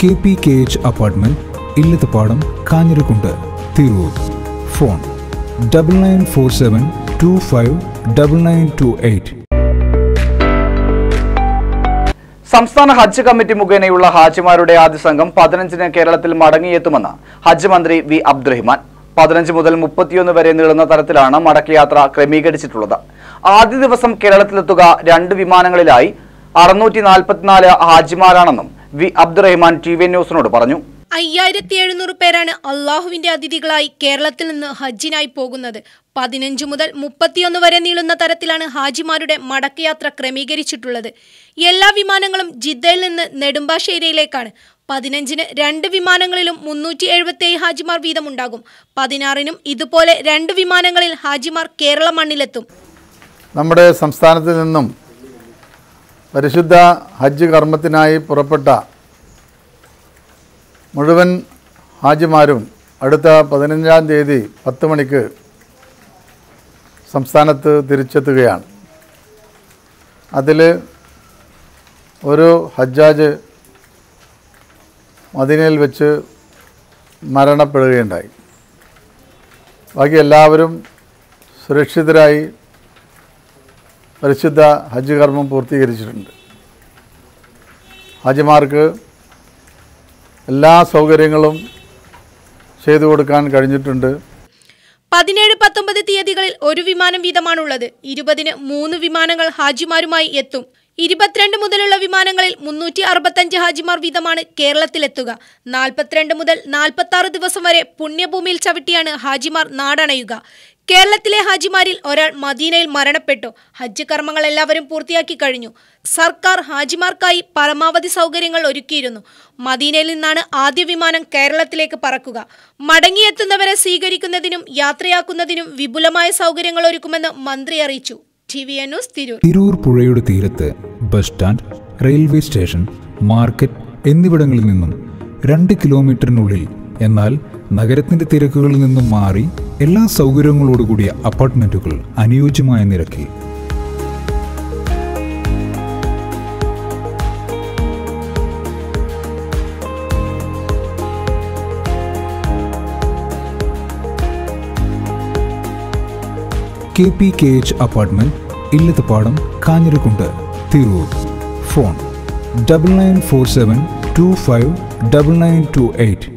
K P K H apartment Illathupadam Kanjirakundu Tirur phone double nine four seven two five double nine two eight സംസ്ഥാന ഹജ്ജ് committee മുഖേനയുള്ള ഹാജിമാരുടെ ആദ്യ സംഘം പതിനഞ്ചിന് കേരളത്തിൽ മടങ്ങിയെത്തുമെന്ന് ഹജ്ജ് മന്ത്രി വി അബ്ദുറഹിമാൻ പതിനഞ്ച് മുതൽ മുപ്പത്തിയൊന്ന് വരെ നീളുന്ന തരത്തിലാണ് മടക്കയാത്ര ക്രമീകരിച്ചിട്ടുള്ളത് ആദ്യ ദിവസം കേരളത്തിലെത്തുക രണ്ട് വിമാനങ്ങളിലായി അറുന്നൂറ്റി നാൽപ്പത്തിനാല് ഹാജിമാരാണെന്നും വി അബ്ദുറഹിമാൻ ടി വി ന്യൂസിനോട് പറഞ്ഞു അയ്യായിരത്തി എഴുന്നൂറ് പേരാണ് അള്ളാഹുവിന്റെ അതിഥികളായി കേരളത്തിൽ നിന്ന് ഹജ്ജിനായി പോകുന്നത് പതിനഞ്ച് മുതൽ മുപ്പത്തിയൊന്ന് വരെ നീളുന്ന തരത്തിലാണ് ഹാജിമാരുടെ മടക്കയാത്ര ക്രമീകരിച്ചിട്ടുള്ളത് എല്ലാ വിമാനങ്ങളും ജിദ്ദയിൽ നിന്ന് നെടുമ്പാശ്ശേരിയിലേക്കാണ് പതിനഞ്ചിന് രണ്ട് വിമാനങ്ങളിലും മുന്നൂറ്റി എഴുപത്തിയേഴ് ഹാജിമാർ വീതമുണ്ടാകും പതിനാറിനും ഇതുപോലെ രണ്ട് വിമാനങ്ങളിൽ ഹാജിമാർ കേരള മണ്ണിലെത്തും നമ്മുടെ സംസ്ഥാനത്ത് നിന്നും പരിശുദ്ധ ഹജ്ജ് കർമ്മത്തിനായി പുറപ്പെട്ട മുഴുവൻ ഹാജിമാരും അടുത്ത പതിനഞ്ചാം തീയതി പത്ത് മണിക്ക് സംസ്ഥാനത്ത് തിരിച്ചെത്തുകയാണ് അതിൽ ഒരു ഹജ്ജാജ് മദീനയിൽ വെച്ച് മരണപ്പെടുകയുണ്ടായി ബാക്കി എല്ലാവരും സുരക്ഷിതരായി പരിശുദ്ധ ഹജ്ജ് കർമ്മം പൂർത്തീകരിച്ചിട്ടുണ്ട് ഹാജിമാർക്ക് എല്ലാ സൗകര്യങ്ങളും ചെയ്തു കൊടുക്കാൻ കഴിഞ്ഞിട്ടുണ്ട് പതിനേഴ് പത്തൊമ്പത് തീയതികളിൽ ഒരു വിമാനം വീതമാണുള്ളത് ഇരുപതിന് മൂന്ന് വിമാനങ്ങൾ ഹാജിമാരുമായി എത്തും ഇരുപത്തിരണ്ട് മുതലുള്ള വിമാനങ്ങളിൽ മുന്നൂറ്റി അറുപത്തഞ്ച് ഹാജിമാർ വീതമാണ് കേരളത്തിലെത്തുക നാൽപ്പത്തിരണ്ട് മുതൽ നാൽപ്പത്തി ആറ് ദിവസം വരെ പുണ്യഭൂമിയിൽ ചവിട്ടിയാണ് ഹാജിമാർ നാടണയുക കേരളത്തിലെ ഹാജിമാരിൽ ഒരാൾ മദീനയിൽ മരണപ്പെട്ടു ഹജ്ജ് കർമ്മങ്ങൾ എല്ലാവരും പൂർത്തിയാക്കി കഴിഞ്ഞു സർക്കാർ ഹാജിമാർക്കായി പരമാവധി സൗകര്യങ്ങൾ ഒരുക്കിയിരുന്നു മദീനയിൽ നിന്നാണ് ആദ്യ വിമാനം കേരളത്തിലേക്ക് പറക്കുക മടങ്ങിയെത്തുന്നവരെ സ്വീകരിക്കുന്നതിനും യാത്രയാക്കുന്നതിനും വിപുലമായ സൗകര്യങ്ങൾ ഒരുക്കുമെന്ന് മന്ത്രി അറിയിച്ചു T V N news Tirur Tirur പുഴയുടെ തീരത്ത് bus stand railway station market എന്നിവിടങ്ങളിൽ നിന്നും രണ്ട് കിലോമീറ്ററിനുള്ളിൽ എന്നാൽ നഗരത്തിന്റെ തിരക്കുകളിൽ നിന്നും മാറി എല്ലാ സൗകര്യങ്ങളോടുകൂടിയ അപ്പാർട്ട്മെന്റുകൾ അനുയോജ്യമായ നിരക്കിൽ K P K H apartment Illathupadam Kanjirakundu Tirur phone double nine four seven two five double nine two eight